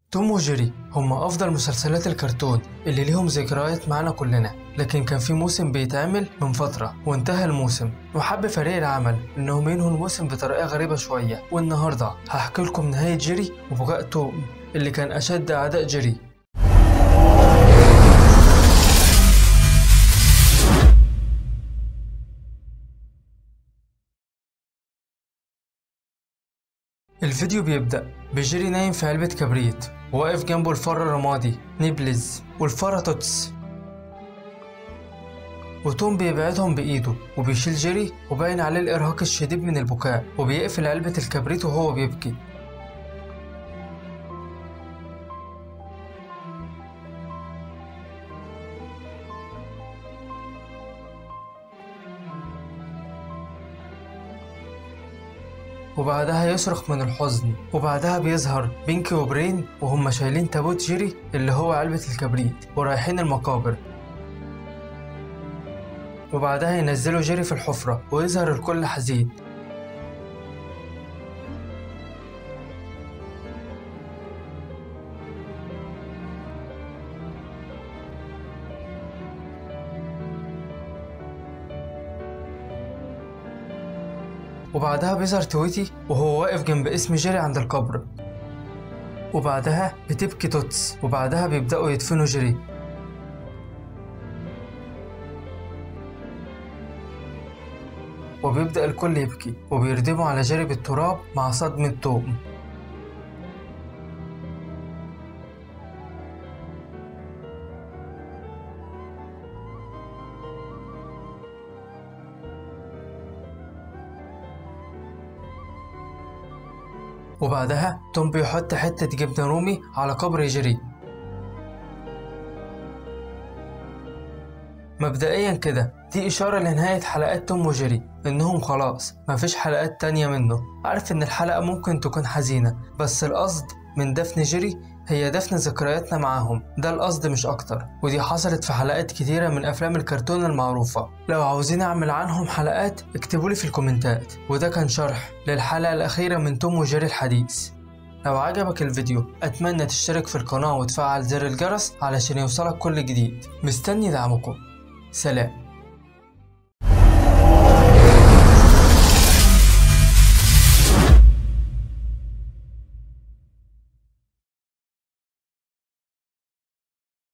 توم وجيري هما أفضل مسلسلات الكرتون اللي ليهم ذكريات معانا كلنا لكن كان في موسم بيتعمل من فترة وانتهى الموسم وحب فريق العمل إنهم ينهوا الموسم بطريقة غريبة شوية والنهاردة هحكي لكم نهاية جيري وبقاء توم اللي كان أشد أعداء جيري الفيديو بيبدأ بجيري نايم في علبة كبريت وواقف جنبه الفار الرمادي نيبلز والفارة توتس وتوم بيبعدهم بإيده وبيشيل جيري وباين عليه الإرهاق الشديد من البكاء وبيقفل علبة الكبريت وهو بيبكي وبعدها يصرخ من الحزن وبعدها بيظهر بينكي وبرين وهم شايلين تابوت جيري اللي هو علبة الكبريت ورايحين المقابر وبعدها ينزلوا جيري في الحفرة ويظهر الكل حزين وبعدها بيظهر تويتي وهو واقف جنب اسم جيري عند القبر وبعدها بتبكي توتس وبعدها بيبدأوا يدفنوا جيري وبيبدأ الكل يبكي وبيردموا على جيري بالتراب مع صدمة توم وبعدها توم بيحط حتة جبنة رومي على قبر جيري مبدئيا كده دي إشارة لنهاية حلقات توم وجيري إنهم خلاص مفيش حلقات تانية منه عارف إن الحلقة ممكن تكون حزينة بس القصد من دفن جيري هي دفن ذكرياتنا معاهم ده القصد مش أكتر ودي حصلت في حلقات كتيرة من أفلام الكرتون المعروفة لو عاوزين أعمل عنهم حلقات اكتبولي في الكومنتات وده كان شرح للحلقة الأخيرة من توم وجيري الحديث لو عجبك الفيديو أتمنى تشترك في القناة وتفعل زر الجرس علشان يوصلك كل جديد مستني دعمكم سلام